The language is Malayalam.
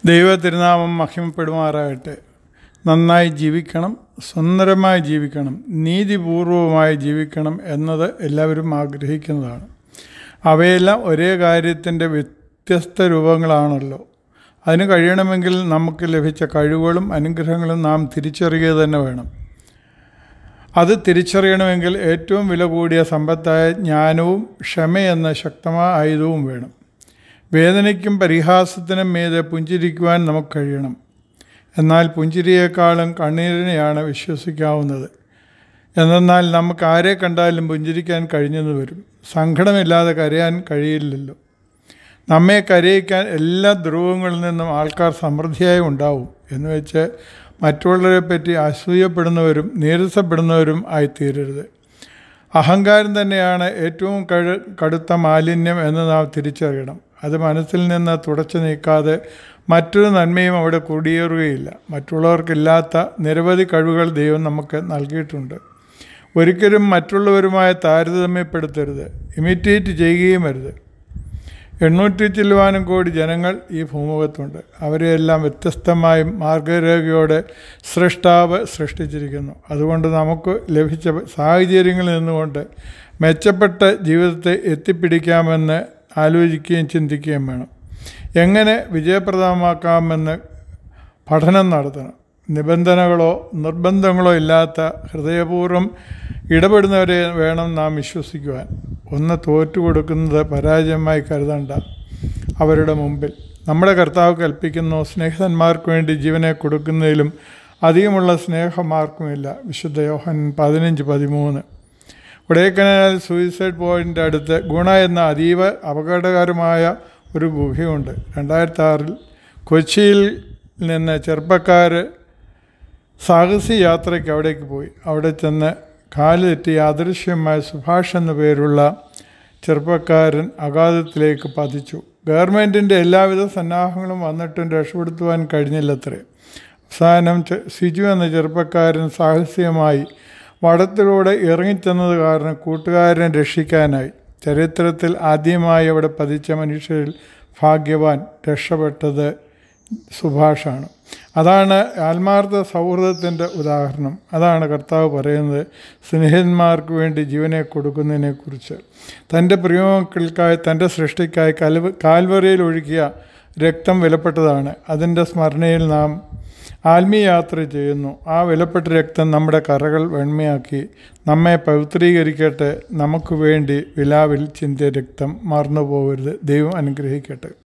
ദൈവ തിരുനാമം മഹിമപ്പെടുമാറാകട്ടെ നന്നായി ജീവിക്കണം സുന്ദരമായി ജീവിക്കണം നീതിപൂർവമായി ജീവിക്കണം എന്നത് എല്ലാവരും ആഗ്രഹിക്കുന്നതാണ് അവയെല്ലാം ഒരേ കാര്യത്തിൻ്റെ വ്യത്യസ്ത രൂപങ്ങളാണല്ലോ അതിന് കഴിയണമെങ്കിൽ നമുക്ക് ലഭിച്ച കഴിവുകളും അനുഗ്രഹങ്ങളും നാം തിരിച്ചറിയുക തന്നെ വേണം അത് തിരിച്ചറിയണമെങ്കിൽ ഏറ്റവും വില കൂടിയ സമ്പത്തായ ജ്ഞാനവും ക്ഷമയെന്ന ശക്തമായ ആയുധവും വേണം വേദനയ്ക്കും പരിഹാസത്തിനും മീതെ പുഞ്ചിരിക്കുവാൻ നമുക്ക് കഴിയണം എന്നാൽ പുഞ്ചിരിയേക്കാളും കണ്ണീരിനെയാണ് വിശ്വസിക്കാവുന്നത് എന്നാൽ നമുക്ക് ആരെ കണ്ടാലും പുഞ്ചിരിക്കാൻ കഴിഞ്ഞെന്ന് വരും സങ്കടമില്ലാതെ കരയാൻ കഴിയില്ലല്ലോ നമ്മെ കരയിക്കാൻ എല്ലാ ധ്രുവങ്ങളിൽ നിന്നും ആൾക്കാർ സമൃദ്ധിയായി ഉണ്ടാവും എന്ന് വെച്ച് മറ്റുള്ളവരെ പറ്റി അസൂയപ്പെടുന്നവരും നീരസപ്പെടുന്നവരും ആയിത്തീരരുത് അഹങ്കാരം തന്നെയാണ് ഏറ്റവും കഴു കടുത്ത മാലിന്യം എന്ന് നാം തിരിച്ചറിയണം അത് മനസ്സിൽ നിന്ന് തുടച്ചു നീക്കാതെ മറ്റൊരു നന്മയും അവിടെ കുടിയേറുകയില്ല മറ്റുള്ളവർക്കില്ലാത്ത നിരവധി കഴിവുകൾ ദൈവം നമുക്ക് നൽകിയിട്ടുണ്ട് ഒരിക്കലും മറ്റുള്ളവരുമായി താരതമ്യപ്പെടുത്തരുത് ഇമിറ്റേറ്റ് ചെയ്യുകയും അരുത് എണ്ണൂറ്റി ചില്ലുവാനും കോടി ജനങ്ങൾ ഈ ഭൂമുഖത്തുണ്ട് അവരെയെല്ലാം വ്യത്യസ്തമായും മാർഗരേഖയോടെ സൃഷ്ടാവ് സൃഷ്ടിച്ചിരിക്കുന്നു അതുകൊണ്ട് നമുക്ക് ലഭിച്ച സാഹചര്യങ്ങളിൽ നിന്നുകൊണ്ട് മെച്ചപ്പെട്ട ജീവിതത്തെ എത്തിപ്പിടിക്കാമെന്ന് ആലോചിക്കുകയും ചിന്തിക്കുകയും വേണം എങ്ങനെ വിജയപ്രദമാക്കാമെന്ന് പഠനം നടത്തണം നിബന്ധനകളോ നിർബന്ധങ്ങളോ ഇല്ലാത്ത ഹൃദയപൂർവ്വം ഇടപെടുന്നവരെ വേണം നാം വിശ്വസിക്കുവാൻ ഒന്ന് തോറ്റു കൊടുക്കുന്നത് പരാജയമായി കരുതണ്ട അവരുടെ മുമ്പിൽ നമ്മുടെ കർത്താവ് കൽപ്പിക്കുന്നു സ്നേഹിതന്മാർക്ക് വേണ്ടി ജീവനെ കൊടുക്കുന്നതിലും അധികമുള്ള സ്നേഹമാർക്കുമില്ല വിശുദ്ധ യോഹൻ പതിനഞ്ച് പതിമൂന്ന് കൊടൈക്കനാൽ സൂയിസൈഡ് പോയിൻ്റ് അടുത്ത് ഗുണ എന്ന അതീവ അപകടകരമായ ഒരു ഗുഹയുണ്ട് രണ്ടായിരത്തി ആറിൽ കൊച്ചിയിൽ നിന്ന് ചെറുപ്പക്കാർ സാഹസി യാത്രയ്ക്ക് അവിടേക്ക് പോയി അവിടെ ചെന്ന് കാല് തെറ്റി അദൃശ്യമായ സുഭാഷ് എന്ന പേരുള്ള ചെറുപ്പക്കാരൻ അഗാധത്തിലേക്ക് പതിച്ചു ഗവൺമെൻറ്റിൻ്റെ എല്ലാവിധ സന്നാഹങ്ങളും വന്നിട്ടും രക്ഷപ്പെടുത്തുവാൻ കഴിഞ്ഞില്ലത്രേ അവസാനം സിജു എന്ന ചെറുപ്പക്കാരൻ സാഹസികമായി വടത്തിലൂടെ ഇറങ്ങിച്ചെന്നത് കാരണം കൂട്ടുകാരനെ രക്ഷിക്കാനായി ചരിത്രത്തിൽ ആദ്യമായി അവിടെ പതിച്ച മനുഷ്യരിൽ ഭാഗ്യവാൻ രക്ഷപ്പെട്ടത് സുഭാഷാണ് അതാണ് ആത്മാർത്ഥ സൗഹൃദത്തിൻ്റെ ഉദാഹരണം അതാണ് കർത്താവ് പറയുന്നത് സ്നേഹിതന്മാർക്ക് വേണ്ടി ജീവനെ കൊടുക്കുന്നതിനെക്കുറിച്ച് തൻ്റെ പ്രിയമക്കൾക്കായി തൻ്റെ സൃഷ്ടിക്കായി കൽവ കാൽവറിയിൽ ഒഴുകിയ രക്തം വിലപ്പെട്ടതാണ് അതിൻ്റെ സ്മരണയിൽ നാം ആത്മീയ യാത്ര ചെയ്യുന്നു ആ വിലപ്പെട്ട രക്തം നമ്മുടെ കറകൾ വെണ്മയാക്കി നമ്മെ പവിത്രീകരിക്കട്ടെ നമുക്ക് വേണ്ടി വിലാവിൽ ചിന്തിയ രക്തം മറന്നു പോകരുത് ദൈവം അനുഗ്രഹിക്കട്ടെ